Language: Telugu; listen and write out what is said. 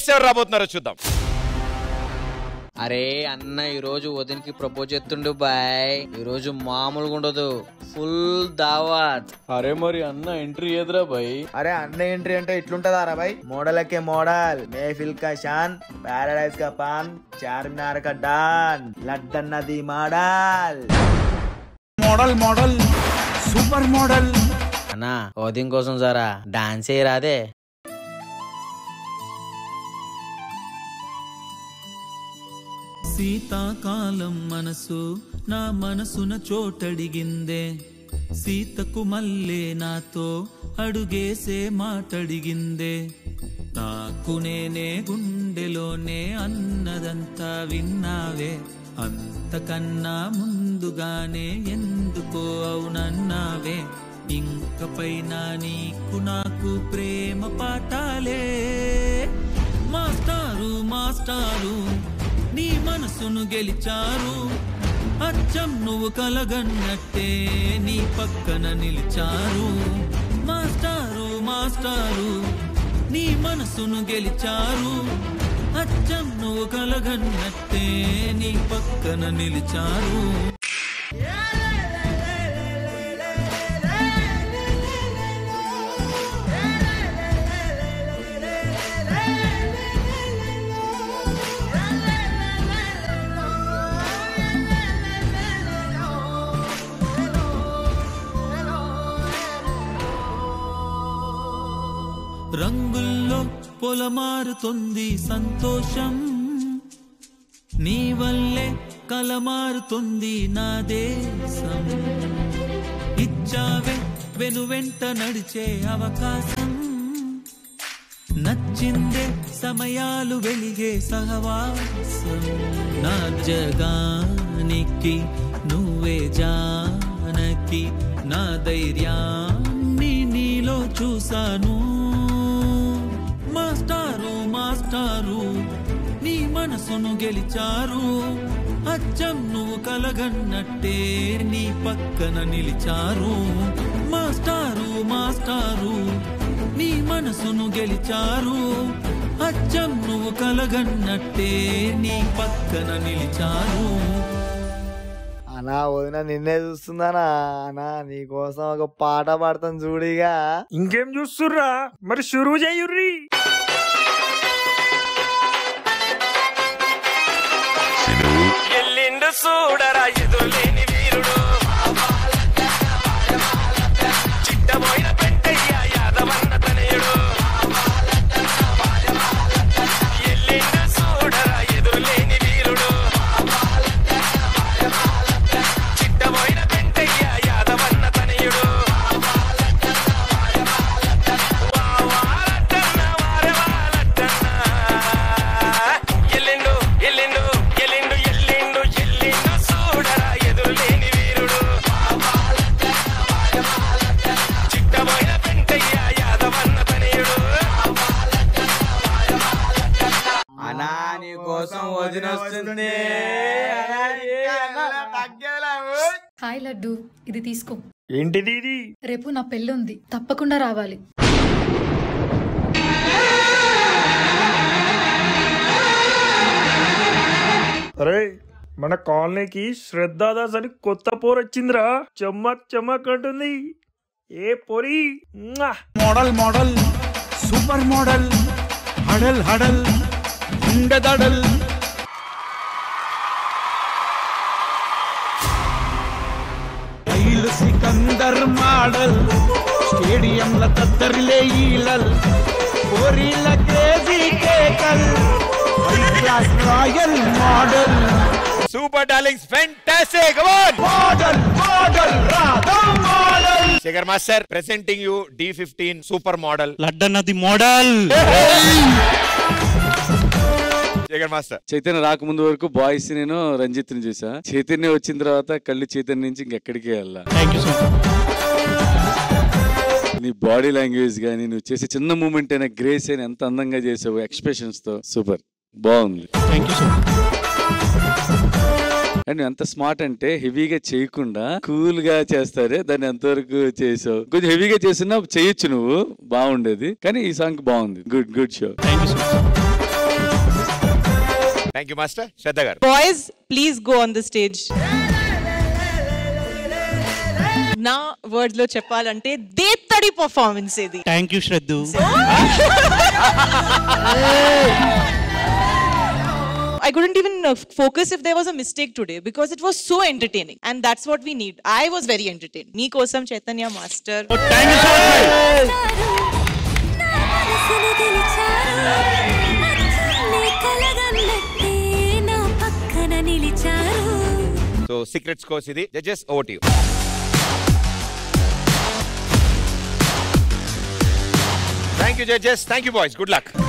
నెక్స్ట్ ఎవరు రాబోతున్నారో చూద్దాం అరే అన్న ఈ రోజు వదినికి ప్రపోజ్ చేస్తుండు బాయ్ ఈ రోజు మామూలుగా ఉండదు ఫుల్ దావాత్ అరే మరి అన్న ఎంట్రీ ఎదురా బాయ్ అరే అన్న ఎంట్రీ అంటే ఇట్లుంటదా రా భాయ్ మోడల్ కే మోడల్ మేఫిల్ కా షాన్ పారాడైజ్ కా పాన్ చార్మినార్ కా డాన్ లడ్డన్నది model model model super model అన్న వదిన్ కోసం జరా డాన్స్ ఏ రాదే శీతాకాలం మనసు నా మనసున చోటడిగిందే సీతకు మల్లే నాతో అడుగేసే మాటడిగిందే నాకు నేనే గుండెలోనే అన్నదంతా విన్నావే అంతకన్నా ముందుగానే ఎందుకో అవునన్నావే ఇంక పైన నీకు నాకు ప్రేమ పాఠాలే మాస్టారు మాస్టారు నీ మనసును గెలిచారు అచ్చం నువ్వు కలగన్నట్టే నీ పక్కన నిలిచారు మాస్టారు మాస్టారు నీ మనసును గెలిచారు అచ్చం నువ్వు కలగన్నట్టే నీ పక్కన నిలిచారు రంగుల్లో పొలమారుతుంది సంతోషం నీ వల్లే కలమారుతుంది నా దేశం ఇచ్చావే వెనువెంట నడిచే అవకాశం నచ్చిందే సమయాలు వెలిగే సహవాసం నా జగానికి నువ్వే జానకి నా ధైర్యాన్ని నీలో చూశాను మాస్టారు మాస్టారు నీ మనసును గెలిచారు అచ్చం నువ్వు కలగన్నట్టే నీ పక్కన నిలిచారు మాస్టారు మాస్టారు నీ మనసును గెలిచారు అచ్చం నువ్వు కలగన్నట్టే నీ పక్కన నిలిచారు అనా వదిన నిన్నే చూస్తుందానా అనా నీకోసం ఒక పాట పాడతాను చూడిగా ఇంకేం చూస్తుర్రా మరి షురూ చేయుర్రి ఎల్లిండు చూడరా ఎదురులేని వీరుడు చిట్టబోయిన పెంటయ్య యాదవన్న తనయుడు ఎల్లిండు చూడరా ఎదురులేని వీరుడు చిట్టబోయిన పెంటయ్య యాదవన్న తనయుడు వావాలట్టన్న వారెవాలట్టన్న. ఎల్లిండు ఎల్లిండు ఎల్లిండు ఎల్లిండు ఎల్లిండు చూడరా ఎదురులేని వీరుడు చిట్టబోయిన పెంటయ్య యాదవన్న తనయుడు అనా నీ కోసం వదిన వస్తుంది హాయ్ లడ్డు ఇది తీసుకో ఏంటిది ఇది రేపు నా పెళ్ళి ఉంది తప్పకుండా రావాలి అరే మన కాలనీకి శ్రద్ధాదాస్ అని కొత్త పోరు వచ్చిందిరా చమ్మక్ చమ్మక్ అంటుంది ఏ పొరి మోడల్ మోడల్ సూపర్ మోడల్ హడల్ హడల్ ఉండదడల్ రైలు సికందర్ మోడల్ స్టేడియంల తద్దరిలే ఈలల్ పోరీల క్రేజీ కేకల్ high class royal model super darlings fantastic come on model model Radha model Shekhar master presenting you D fifteen super model లడ్డన్నది మోడల్ శేఖర్ మాస్టర్ చైతన్య రాకముందు వరకు బాయ్స్ నేను రంజిత్ ని చూసా చైతన్య వచ్చిన తర్వాత కళ్ళు చైతన్య నుంచి ఇంకెక్కడికి వెళ్ళా నీ బాడీ లాంగ్వేజ్ గానీ నువ్వు చేసే చిన్న మూమెంట్ అయినా గ్రేస్ అయినా ఎంత అందంగా చేసావు ఎక్స్ప్రెషన్స్ తో సూపర్ బాగుంది అండ్ ఎంత స్మార్ట్ అంటే హెవీగా చేయకుండా కూల్ గా చేస్తారే దాన్ని ఎంతవరకు చేసావు కొంచెం హెవీగా చేసినా చేయొచ్చు నువ్వు బాగుండేది కానీ ఈ సాంగ్ బాగుంది good good show thank you master Shraddha గారు boys please go on the stage నా వర్డ్స్ లో చెప్పాలంటే దేత్తడి పర్ఫార్మెన్స్ ఇది thank you Shraddhu I couldn't even uh, focus if there was a mistake today because it was so entertaining. And that's what we need. I was very entertained. Me kosam Chaitanya Master. Thank you so much so secret scores ఇది judges over to thank you judges thank you boys good luck